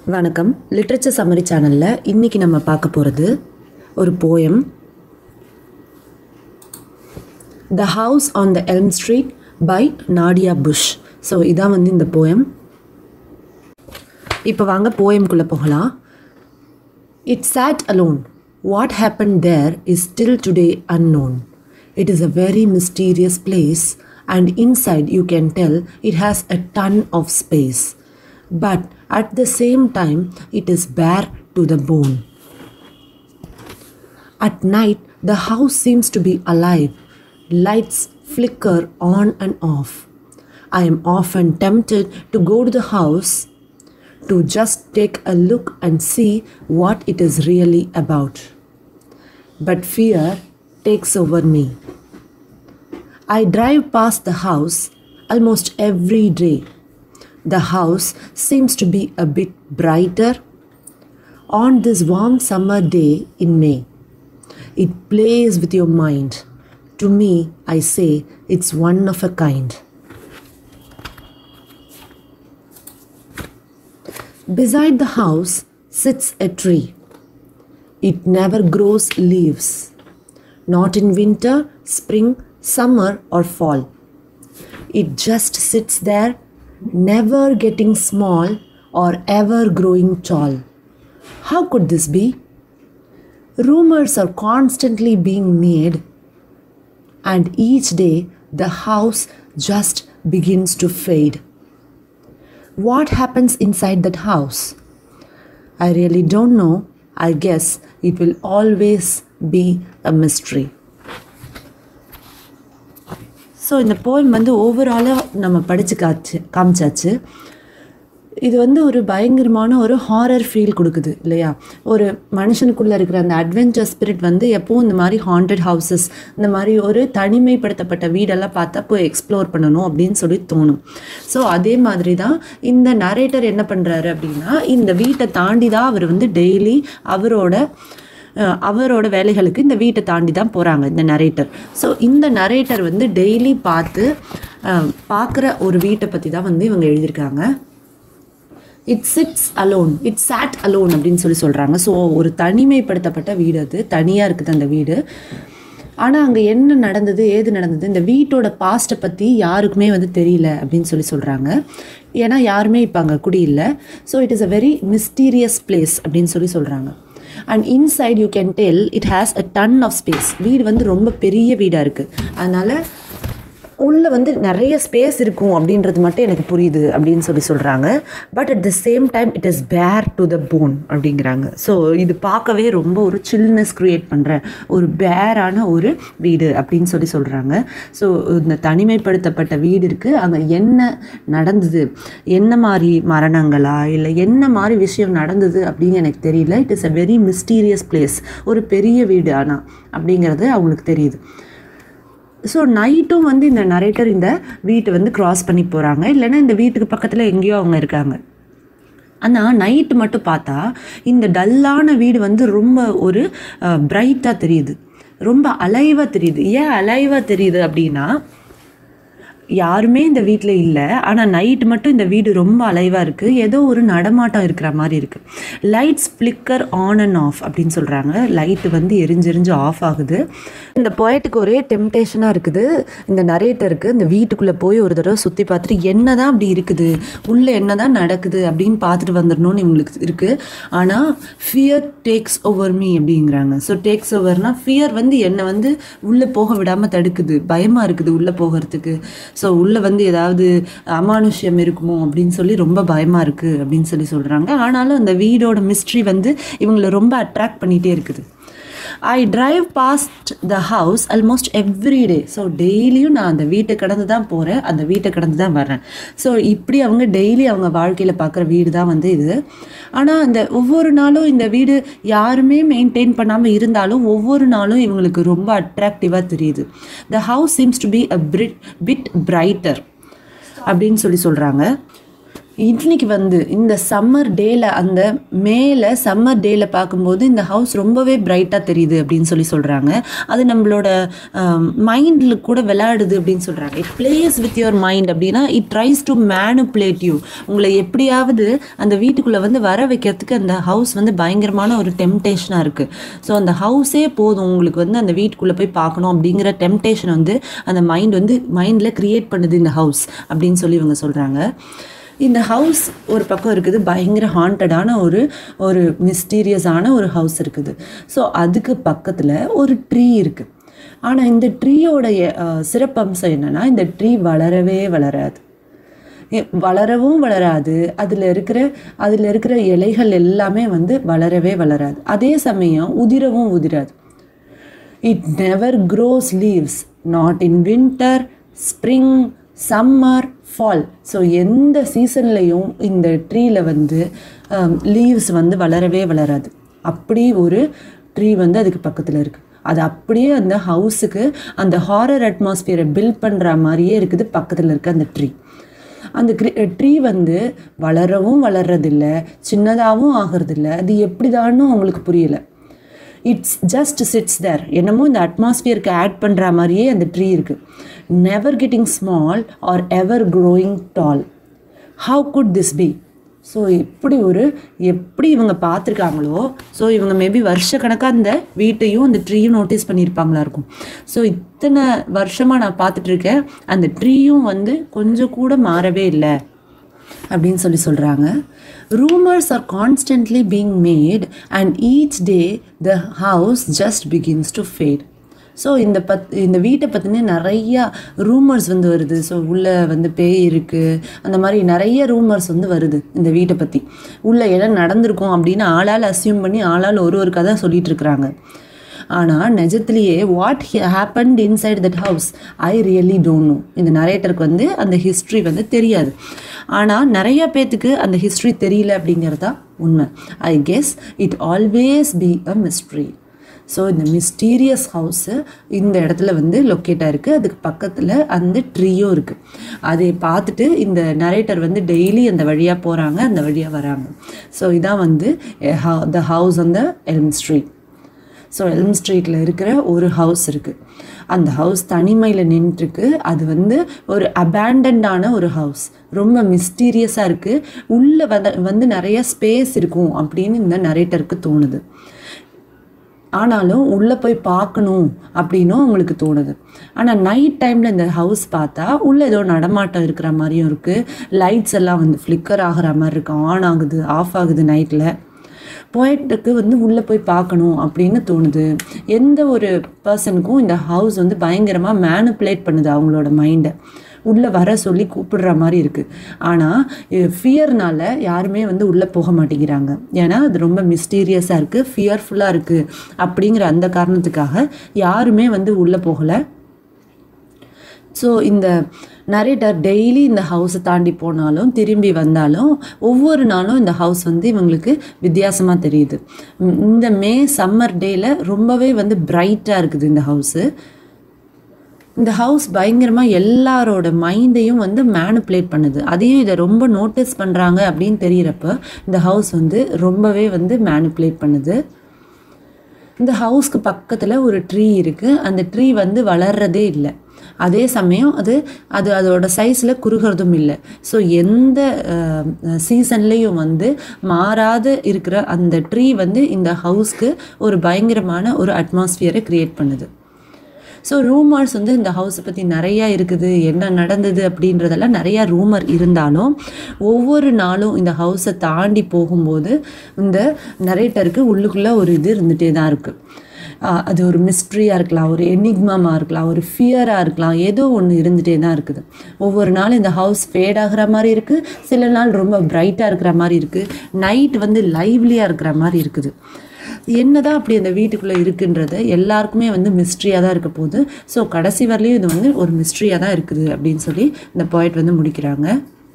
வணக்கம் literature summary சேனலில் இன்றைக்கி நம்ம பார்க்க போகிறது ஒரு poem the house on the Elm Street by Nadia Bush so இதான் வந்து இந்த போயம் இப்போ வாங்க போயம்குள்ளே போகலாம் it sat alone what happened there is still today unknown it is a very mysterious place and inside you can tell it has a ton of space but at the same time it is bare to the bone at night the house seems to be alive lights flicker on and off i am often tempted to go to the house to just take a look and see what it is really about. But fear takes over me. I drive past the house almost every day. The house seems to be a bit brighter on this warm summer day in May. It plays with your mind. To me, I say it's one of a kind. Beside the house sits a tree. It never grows leaves, not in winter, spring, summer, or fall. It just sits there, never getting small or ever growing tall. How could this be? Rumors are constantly being made, and each day the house just begins to fade. What happens inside that house? I really don't know. I guess it will always be a mystery. So இந்த poem வந்து ஓவராலாக நம்ம படித்து காச்சு காமிச்சாச்சு இது வந்து ஒரு பயங்கரமான ஒரு ஹாரர் ஃபீல் கொடுக்குது இல்லையா ஒரு மனுஷனுக்குள்ளே இருக்கிற அந்த அட்வென்ச்சர் ஸ்பிரிட் வந்து எப்போவும் இந்த மாதிரி ஹாண்டட் ஹவுசஸ் இந்த மாதிரி ஒரு தனிமைப்படுத்தப்பட்ட வீடெல்லாம் பார்த்தா போய் எக்ஸ்ப்ளோர் பண்ணணும் அப்படின்னு சொல்லி தோணும் ஸோ அதே மாதிரி தான் இந்த நரேட்டர் என்ன பண்ணுறாரு அப்படின்னா இந்த வீட்டை தாண்டி தான் அவர் வந்து டெய்லி அவரோட அஹ், அவரோட வேலைகளுக்கு இந்த வீட்டை தாண்டி தான் போகிறாங்க இந்த நரேட்டர் ஸோ இந்த நரேட்டர் வந்து டெய்லி பார்த்து பார்க்குற ஒரு வீட்டை பற்றி தான் வந்து இவங்க எழுதியிருக்காங்க it sits alone it sat alone அப்படின்னு சொல்லி சொல்கிறாங்க ஸோ ஒரு தனிமைப்படுத்தப்பட்ட வீடு அது தனியாக இருக்குது அந்த வீடு ஆனால் அங்கே என்ன நடந்தது ஏது நடந்தது இந்த வீட்டோட பாஸ்ட்டை பற்றி யாருக்குமே வந்து தெரியல அப்படின்னு சொல்லி சொல்கிறாங்க ஏன்னா யாருமே இப்போ அங்கே குடியில்லை so it is a very mysterious place அப்படின்னு சொல்லி சொல்கிறாங்க and inside you can tell it has a ton of space வீடு வந்து ரொம்ப பெரிய வீடாக இருக்குது அதனால் உள்ளே வந்து நிறைய ஸ்பேஸ் இருக்கும் அப்படின்றது மட்டும் எனக்கு புரியுது அப்படின்னு சொல்லி சொல்கிறாங்க but at the same time it is bare to the bone அப்படிங்கிறாங்க ஸோ இது பார்க்கவே ரொம்ப ஒரு சில்னஸ் க்ரியேட் பண்ணுற ஒரு பேரான ஒரு வீடு அப்படின்னு சொல்லி சொல்கிறாங்க ஸோ இந்த தனிமைப்படுத்தப்பட்ட வீடு இருக்குது அங்கே என்ன நடந்தது என்ன மாதிரி மரணங்களா இல்லை என்ன மாதிரி விஷயம் நடந்தது அப்படின்னு எனக்கு தெரியல it is a very mysterious place ஒரு பெரிய வீடு ஆனால் அப்படிங்கிறது அவங்களுக்கு தெரியுது ஸோ நைட்டும் வந்து இந்த நரேட்டர் இந்த வீட்டை வந்து கிராஸ் பண்ணி போகிறாங்க இல்லைன்னா இந்த வீட்டுக்கு பக்கத்தில் எங்கேயோ அவங்க இருக்காங்க ஆனால் நைட்டு மட்டும் பார்த்தா இந்த டல்லான வீடு வந்து ரொம்ப ஒரு பிரைட்டாக தெரியுது ரொம்ப அலைவாக தெரியுது ஏன் அலைவாக தெரியுது அப்படின்னா யாருமே இந்த வீட்டில் இல்லை ஆனால் நைட் மட்டும் இந்த வீடு ரொம்ப அலைவாக இருக்குது ஏதோ ஒரு நடமாட்டம் இருக்கிற மாதிரி இருக்குது lights flicker on and off அப்படின்னு சொல்கிறாங்க லைட்டு வந்து எரிஞ்சு எரிஞ்சு ஆஃப் ஆகுது இந்த போயட்டுக்கு ஒரே டெம்டேஷனாக இருக்குது இந்த நரேட்டருக்கு இந்த வீட்டுக்குள்ளே போய் ஒரு தடவை சுற்றி பார்த்துட்டு என்ன தான் அப்படி இருக்குது உள்ளே என்ன தான் நடக்குது அப்படின்னு பார்த்துட்டு வந்துடணும்னு இவங்களுக்கு இருக்குது ஆனால் ஃபியர் டேக்ஸ் ஓவர் மீ அப்படிங்கிறாங்க ஸோ டேக்ஸ் ஓவர்னால் ஃபியர் வந்து என்னை வந்து உள்ளே போக விடாமல் தடுக்குது பயமாக இருக்குது உள்ளே போகிறதுக்கு ஸோ உள்ளே வந்து ஏதாவது அமானுஷ்யம் இருக்குமோ அப்படின்னு சொல்லி ரொம்ப பயமாக இருக்குது அப்படின்னு சொல்லி சொல்கிறாங்க ஆனாலும் அந்த வீடோட மிஸ்ட்ரி வந்து இவங்களை ரொம்ப அட்ராக்ட் பண்ணிகிட்டே இருக்குது I drive past the house almost every day so டெய்லியும் நான் அந்த வீட்டை கடந்து தான் போகிறேன் அந்த வீட்டை கடந்து தான் வர்றேன் ஸோ இப்படி அவங்க டெய்லி அவங்க வாழ்க்கையில் பார்க்குற வீடு தான் வந்து இது ஆனால் அந்த ஒவ்வொரு நாளும் இந்த வீடு யாருமே மெயின்டைன் பண்ணாமல் இருந்தாலும் ஒவ்வொரு நாளும் இவங்களுக்கு ரொம்ப அட்ராக்டிவாக தெரியுது the house seems to be a brit bit brighter அப்படின்னு சொல்லி சொல்கிறாங்க இன்னைக்கு வந்து இந்த சம்மர் டேல அந்த மேலே சம்மர் டேல பார்க்கும்போது இந்த ஹவுஸ் ரொம்பவே பிரைட்டாக தெரியுது அப்படின்னு சொல்லி சொல்கிறாங்க அது நம்மளோட மைண்டில் கூட விளையாடுது அப்படின்னு சொல்கிறாங்க it plays with your mind அப்படின்னா it tries to manipulate you உங்களை எப்படியாவது அந்த வீட்டுக்குள்ளே வந்து வர வைக்கிறதுக்கு அந்த ஹவுஸ் வந்து பயங்கரமான ஒரு டெம்டேஷனாக இருக்குது ஸோ அந்த ஹவுஸே போதும் உங்களுக்கு வந்து அந்த வீட்டுக்குள்ளே போய் பார்க்கணும் அப்படிங்கிற டெம்டேஷன் வந்து அந்த மைண்ட் வந்து மைண்டில் க்ரியேட் பண்ணுது இந்த ஹவுஸ் அப்படின்னு சொல்லி இவங்க சொல்கிறாங்க இந்த ஹவுஸ் ஒரு பக்கம் இருக்குது பயங்கர ஹாண்டடான ஒரு ஒரு மிஸ்டீரியஸான ஒரு ஹவுஸ் இருக்குது ஸோ அதுக்கு பக்கத்தில் ஒரு ட்ரீ இருக்குது ஆனால் இந்த ட்ரீயோடைய சிறப்பம்சம் என்னென்னா இந்த ட்ரீ வளரவே வளராது எ- வளரவும் வளராது அதில் இருக்கிற அதில் இருக்கிற இலைகள் எல்லாமே வந்து வளரவே வளராது அதே சமயம் உதிரவும் உதிராது it never grows leaves not in winter spring summer fall so எந்த சீசன்லேயும் இந்த ட்ரீல வந்து லீவ்ஸ் வந்து வளரவே வளராது அப்படி ஒரு ட்ரீ வந்து அதுக்கு பக்கத்தில் இருக்குது அது அப்படியே அந்த ஹவுஸுக்கு அந்த ஹாரர் அட்மாஸ்பியரை பில்ட் பண்ணுற மாதிரியே இருக்குது பக்கத்தில் இருக்க அந்த ட்ரீ அந்த ட்ரீ வந்து வளரவும் வளர்றதில்ல சின்னதாகவும் ஆகிறதில்ல அது எப்படிதான்னு அவங்களுக்கு புரியல இட்ஸ் ஜஸ்ட் சிட்ஸ் தேர் என்னமோ இந்த அட்மாஸ்பியருக்கு ஆட் பண்ணுற மாதிரியே அந்த ட்ரீ இருக்குது never getting small or ever growing tall how could this be so இப்படி ஒரு எப்படி இவங்க பார்த்துருக்காங்களோ ஸோ இவங்க மேபி வருஷக்கணக்காக அந்த வீட்டையும் அந்த ட்ரீயும் நோட்டீஸ் பண்ணியிருப்பாங்களா இருக்கும் ஸோ இத்தனை வருஷமாக நான் பார்த்துட்ருக்கேன் அந்த ட்ரீயும் வந்து கொஞ்சம் கூட மாறவே இல்லை அப்படின்னு சொல்லி சொல்கிறாங்க rumours are constantly being made and each day the house just begins to fade so இந்த பத் இந்த வீட்டை பற்றின நிறையா ரூமர்ஸ் வந்து வருது ஸோ உள்ளே வந்து பேய் இருக்குது அந்த மாதிரி நிறைய ரூமர்ஸ் வந்து வருது இந்த வீட்டை பற்றி உள்ளே என்ன நடந்திருக்கும் அப்படின்னு ஆளால் அசியூம் பண்ணி ஆளால் ஒரு ஒரு கதை சொல்லிட்டு இருக்கிறாங்க ஆனால் நிஜத்திலேயே what happened inside that house I really don't know இந்த நரேட்டருக்கு வந்து அந்த ஹிஸ்ட்ரி வந்து தெரியாது ஆனால் நிறைய பேத்துக்கு அந்த ஹிஸ்ட்ரி தெரியல அப்படிங்கிறது தான் உண்மை I guess it always be a mystery so இந்த மிஸ்டீரியஸ் ஹவுஸு இந்த இடத்துல வந்து லொக்கேட் ஆயிருக்கு அதுக்கு பக்கத்தில் அந்த ட்ரீயும் இருக்குது அதை பார்த்துட்டு இந்த நரேட்டர் வந்து டெய்லி அந்த வழியாக போகிறாங்க அந்த வழியாக வராங்க ஸோ இதான் வந்து the house on the Elm Street so Elm ஸ்ட்ரீட்டில் இருக்கிற ஒரு ஹவுஸ் இருக்குது அந்த ஹவுஸ் தனிமையில் நின்றுருக்கு அது வந்து ஒரு அபேண்டன்டான ஒரு ஹவுஸ் ரொம்ப மிஸ்டீரியஸாக இருக்குது உள்ளே வந்து வந்து நிறைய ஸ்பேஸ் இருக்கும் அப்படின்னு இந்த நரேட்டருக்கு தோணுது ஆனாலும் உள்ளே போய் பார்க்கணும் அப்படின்னும் அவங்களுக்கு தோணுது ஆனால் நைட் டைமில் இந்த ஹவுஸ் பார்த்தா உள்ளே ஏதோ நடமாட்டம் இருக்கிற மாதிரியும் இருக்குது லைட்ஸ் எல்லாம் வந்து ஃப்ளிக்கர் ஆகிற மாதிரி இருக்கு ஆன் ஆகுது ஆஃப் ஆகுது நைட்டில் போய்ட்டுக்கு வந்து உள்ளே போய் பார்க்கணும் அப்படின்னு தோணுது எந்த ஒரு பர்சனுக்கும் இந்த ஹவுஸ் வந்து பயங்கரமாக மேனுப்புலேட் பண்ணுது அவங்களோட மைண்டை உள்ளே வர சொல்லி கூப்பிடுற மாதிரி இருக்குது ஆனால் ஃபியர்னால யாருமே வந்து உள்ளே போக மாட்டேங்கிறாங்க ஏன்னா அது ரொம்ப மிஸ்டீரியஸாக இருக்குது ஃபியர்ஃபுல்லாக இருக்குது அப்படிங்கிற அந்த காரணத்துக்காக யாருமே வந்து உள்ளே போகலை ஸோ இந்த நரேட்டர் டெய்லி இந்த ஹவுஸை தாண்டி போனாலும் திரும்பி வந்தாலும் ஒவ்வொரு நாளும் இந்த ஹவுஸ் வந்து இவங்களுக்கு வித்தியாசமாக தெரியுது ம், இந்த மே சம்மர் டேயில் ரொம்பவே வந்து பிரைட்டாக இருக்குது இந்த ஹவுஸு இந்த ஹவுஸ் பயங்கரமாக எல்லாரோட மைண்டையும் வந்து மேனுப்புலேட் பண்ணுது அதையும் இதை ரொம்ப நோட்டீஸ் பண்ணுறாங்க அப்படின்னு தெரிகிறப்ப இந்த ஹவுஸ் வந்து ரொம்பவே வந்து மேனுப்புலேட் பண்ணுது இந்த ஹவுஸ்க்கு பக்கத்தில் ஒரு ட்ரீ இருக்குது அந்த ட்ரீ வந்து வளர்றதே இல்லை அதே சமயம் அது அது அதோட சைஸில் குறுகிறதும் இல்லை ஸோ எந்த சீசன்லேயும் வந்து மாறாத இருக்கிற அந்த ட்ரீ வந்து இந்த ஹவுஸ்க்கு ஒரு பயங்கரமான ஒரு அட்மாஸ்பியரை க்ரியேட் பண்ணுது ஸோ ரூமர்ஸ் வந்து இந்த ஹவுஸை பற்றி நிறையா இருக்குது என்ன நடந்தது அப்படின்றதெல்லாம் நிறையா ரூமர் இருந்தாலும் ஒவ்வொரு நாளும் இந்த ஹவுஸை தாண்டி போகும்போது இந்த நரேட்டருக்கு உள்ளுக்குள்ளே ஒரு இது இருந்துகிட்டே தான் இருக்குது அது ஒரு மிஸ்ட்ரியாக இருக்கலாம் ஒரு எனிக்மாமாக இருக்கலாம் ஒரு ஃபியராக இருக்கலாம் ஏதோ ஒன்று இருந்துகிட்டே தான் இருக்குது ஒவ்வொரு நாளும் இந்த ஹவுஸ் ஃபேட் ஆகிற மாதிரி இருக்குது சில நாள் ரொம்ப பிரைட்டாக இருக்கிற மாதிரி இருக்குது நைட் வந்து லைவ்லியாக இருக்கிற மாதிரி இருக்குது என்னதான் அப்படி அந்த வீட்டுக்குள்ளே இருக்குன்றது எல்லாருக்குமே வந்து மிஸ்ட்ரியாக தான் இருக்க போகுது ஸோ கடைசி வரலையும் இது வந்து ஒரு மிஸ்ட்ரியாக தான் இருக்குது அப்படின்னு சொல்லி இந்த போய்ட் வந்து முடிக்கிறாங்க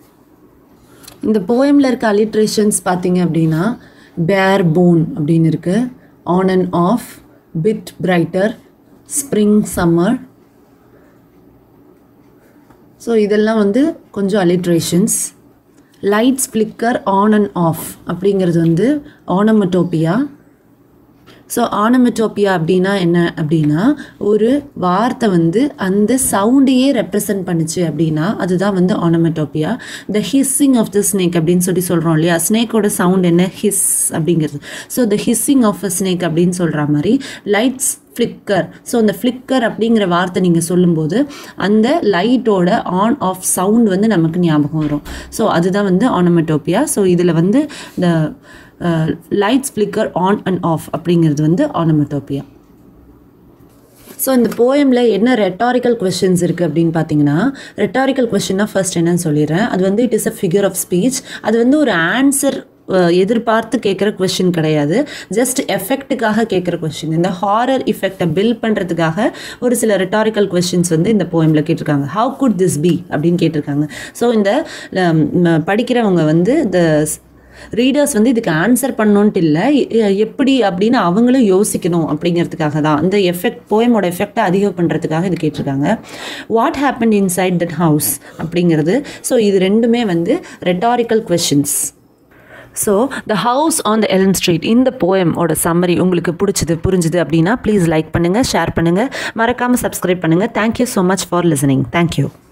இந்த போயமில் இருக்க அலிட்ரேஷன்ஸ் பார்த்தீங்க அப்படின்னா பேர் போன் அப்படின்னு இருக்கு on and off bit brighter spring summer so இதெல்லாம் வந்து கொஞ்சம் alliterations lights flicker on and off அப்படிங்கிறது வந்து ஆனமட்டோப்பியா ஸோ ஆனமெட்டோப்பியா அப்படின்னா என்ன அப்படின்னா ஒரு வார்த்தை வந்து அந்த சவுண்டையே ரெப்ரசன்ட் பண்ணுச்சு அப்படின்னா அதுதான் வந்து onomatopoeia the hissing of the snake அப்படின்னு சொல்லி சொல்கிறோம் இல்லையா ஸ்னேக்கோட சவுண்ட் என்ன ஹிஸ் அப்படிங்கிறது so the hissing of a snake அப்படின்னு சொல்கிற மாதிரி லைட்ஸ் ஃப்ளிக்கர் ஸோ அந்த ஃப்ளிக்கர் அப்படிங்கிற வார்த்தை நீங்கள் சொல்லும்போது அந்த லைட்டோட ஆன் ஆஃப் சவுண்ட் வந்து நமக்கு ஞாபகம் வரும் ஸோ அதுதான் வந்து ஆனமெட்டோப்பியா ஸோ இதில் வந்து இந்த lights flicker on and off அப்படிங்கிறது வந்து ஆனமெட்டோப்பியா ஸோ இந்த போயமில் என்ன ரெட்டாரிக்கல் கொஷின்ஸ் இருக்குது அப்படின்னு பார்த்தீங்கன்னா ரெட்டாரிக்கல் கொஷின்னா ஃபர்ஸ்ட் என்னன்னு சொல்லிடுறேன் அது வந்து it is a figure of speech அது வந்து ஒரு ஆன்சர் எதிர்பார்த்து கேட்குற கொஷின் கிடையாது ஜஸ்ட் எஃபெக்ட்டுக்காக கேட்குற கொஷின் இந்த ஹாரர் இஃபெக்டை பில்ட் பண்ணுறதுக்காக ஒரு சில ரெட்டாரிக்கல் கொஷின்ஸ் வந்து இந்த போயமில் கேட்டிருக்காங்க ஹவு குட் திஸ் பி அப்படின்னு கேட்டிருக்காங்க ஸோ இந்த படிக்கிறவங்க வந்து இந்த ரீடர்ஸ் வந்து இதுக்கு ஆன்சர் பண்ணோன்ட்டு இல்லை எப்படி அப்படின்னு அவங்களும் யோசிக்கணும் அப்படிங்கிறதுக்காக தான் இந்த எஃபெக்ட் போயமோட எஃபெக்டை அதிகம் பண்ணுறதுக்காக இது கேட்டிருக்காங்க what happen inside that house அப்படிங்கிறது ஸோ இது ரெண்டுமே வந்து rhetorical questions so the house on the Elm Street இந்த போயமோட சம்மரி உங்களுக்கு பிடிச்சது புரிஞ்சுது அப்படின்னா ப்ளீஸ் லைக் பண்ணுங்கள் ஷேர் பண்ணுங்கள் மறக்காமல் சப்ஸ்கிரைப் பண்ணுங்கள் thank you so much for listening thank you